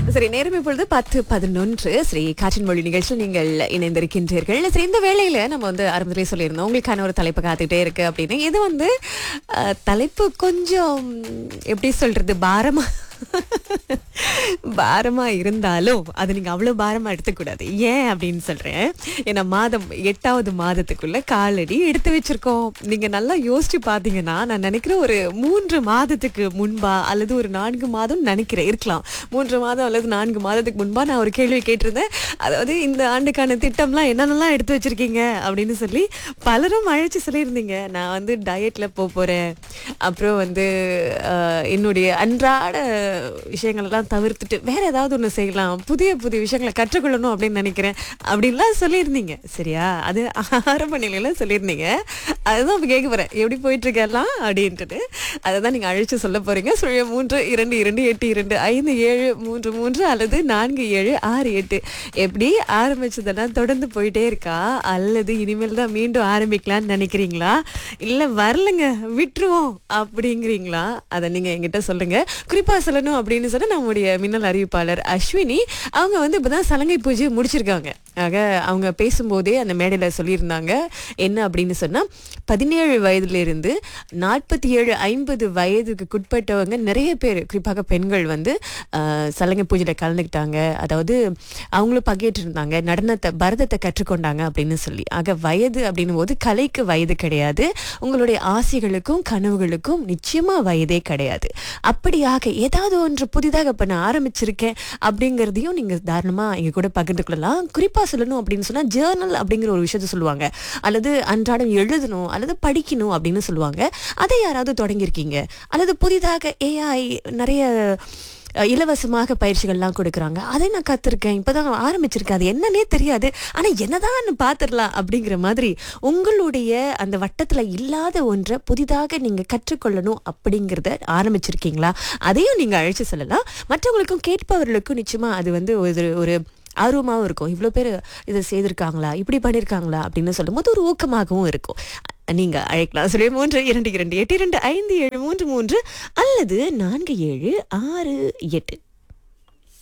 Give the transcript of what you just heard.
சரி நேரம் இப்பொழுது பத்து பதினொன்று ஸ்ரீ காற்றின் மொழி நிகழ்ச்சியில் நீங்கள் இணைந்திருக்கின்றீர்கள் சரி இந்த வேளையில நம்ம வந்து ஆரம்பத்திலே சொல்லியிருந்தோம் உங்களுக்கான ஒரு தலைப்பு காத்துக்கிட்டே இருக்கு அப்படின்னு இது வந்து அஹ், தலைப்பு கொஞ்சம் எப்படி சொல்றது பாரமா பாரமா இருந்தாலும் அது நீங்க அவ்வளவு பாரமா எடுத்துக்கூடாது ஏன் அப்படின்னு சொல்றேன் ஏன்னா மாதம் எட்டாவது மாதத்துக்குள்ள காலடி எடுத்து வச்சிருக்கோம் நீங்க நல்லா யோசிச்சு பாத்தீங்கன்னா நான் நினைக்கிறேன் ஒரு மூன்று மாதத்துக்கு முன்பா அல்லது ஒரு நான்கு மாதம் நினைக்கிறேன் இருக்கலாம் மூன்று மாதம் அல்லது நான்கு மாதத்துக்கு முன்பா நான் ஒரு கேள்வி கேட்டிருந்தேன் அதாவது இந்த ஆண்டுக்கான திட்டம்லாம் என்னென்னலாம் எடுத்து வச்சிருக்கீங்க அப்படின்னு சொல்லி பலரும் அழைச்சு சொல்லியிருந்தீங்க நான் வந்து டயட்ல போக போறேன் அப்புறம் வந்து அஹ், என்னுடைய அன்றாட விஷயங்கள் எல்லாம் தவிர்த்துட்டு வேற ஏதாவது ஒன்று செய்யலாம் புதிய புதிய விஷயங்களை கற்றுக்கொள்ளணும் அப்படின்னு நினைக்கிறேன் அப்படின்லாம் சொல்லியிருந்தீங்க சரியா அது ஆரம்ப நிலையில சொல்லியிருந்தீங்க அதுதான் இப்போ கேட்க போறேன் எப்படி போயிட்டு இருக்கெல்லாம் அப்படின்ட்டு அதை தான் நீங்க அழைச்சு சொல்ல போறீங்க சுழிய மூன்று இரண்டு இரண்டு எட்டு இரண்டு ஐந்து ஏழு மூன்று மூன்று அல்லது நான்கு ஏழு ஆறு எட்டு எப்படி ஆரம்பிச்சதெல்லாம் தொடர்ந்து போயிட்டே இருக்கா அல்லது இனிமேல் தான் மீண்டும் ஆரம்பிக்கலாம்னு நினைக்கிறீங்களா இல்ல வரலங்க விட்டுருவோம் அப்படிங்கிறீங்களா அதை நீங்க என்கிட்ட சொல்லுங்க குறிப்பா சொல்லணும் அப்படின்னு சொன்னா நம்முடைய மின்னல் அறிவிப்பாளர் அஸ்வினி அவங்க வந்து இப்பதான் சலங்கை பூஜையை முடிச்சிருக்காங்க ஆக அவங்க பேசும்போதே அந்த மேடையில சொல்லியிருந்தாங்க என்ன அப்படின்னு சொன்னா பதினேழு வயதுல இருந்து நாற்பத்தி ஏழு ஐம்பது வயதுக்கு குட்பட்டவங்க நிறைய பேர் குறிப்பாக பெண்கள் வந்து ஆஹ், சலங்கை பூஜையில கலந்துக்கிட்டாங்க அதாவது அவங்களும் பங்கேற்று இருந்தாங்க நடனத்தை பரதத்தை கற்றுக்கொண்டாங்க அப்படின்னு சொல்லி ஆக வயது அப்படின்னும் போது கலைக்கு வயது கிடையாது உங்களுடைய ஆசைகளுக்கும் கனவுகளுக்கும் நிச்சயமா வயதே கிடையாது அப்படியாக ஏதாவது ஒன்று புதிதாக இப்ப நான் ஆரம்பிச்சிருக்கேன் அப்படிங்கிறதையும் நீங்க தாராளமா எங்க கூட பகிர்ந்து கொள்ளலாம் குறிப்பா சொல்லணும் அப்படின்னு சொன்னா ஜேர்னல் அப்படிங்கிற ஒரு விஷயத்த சொல்லுவாங்க அல்லது அன்றாடம் எழுதணும் அல்லது படிக்கணும் அப்படின்னு சொல்லுவாங்க அதை யாராவது தொடங்கியிருக்கீங்க அல்லது புதிதாக ஏஐ நிறைய அஹ், இலவசமாக பயிற்சிகள்லாம் கொடுக்குறாங்க அதை நான் கற்றுருக்கேன் இப்போதான் ஆரம்பிச்சிருக்கேன் அது என்னன்னே தெரியாது ஆனால் என்னதான் பார்த்துடலாம் அப்படிங்கிற மாதிரி உங்களுடைய அந்த வட்டத்தில் இல்லாத ஒன்றை புதிதாக நீங்கள் கற்றுக்கொள்ளணும் அப்படிங்கிறத ஆரம்பிச்சிருக்கீங்களா அதையும் நீங்கள் அழைச்சு சொல்லலாம் மற்றவங்களுக்கும் கேட்பவர்களுக்கும் நிச்சயமாக அது வந்து ஒரு ஒரு ஆர்வமாகவும் இருக்கும் இவ்வளோ பேர் இதை செய்திருக்காங்களா இப்படி பண்ணியிருக்காங்களா அப்படின்னு சொல்லும்போது ஒரு ஊக்கமாகவும் இருக்கும் நீங்க அழைக்கலாம் சொல்லி மூன்று இரண்டு இரண்டு எட்டு இரண்டு ஐந்து ஏழு மூன்று மூன்று அல்லது நான்கு ஏழு ஆறு எட்டு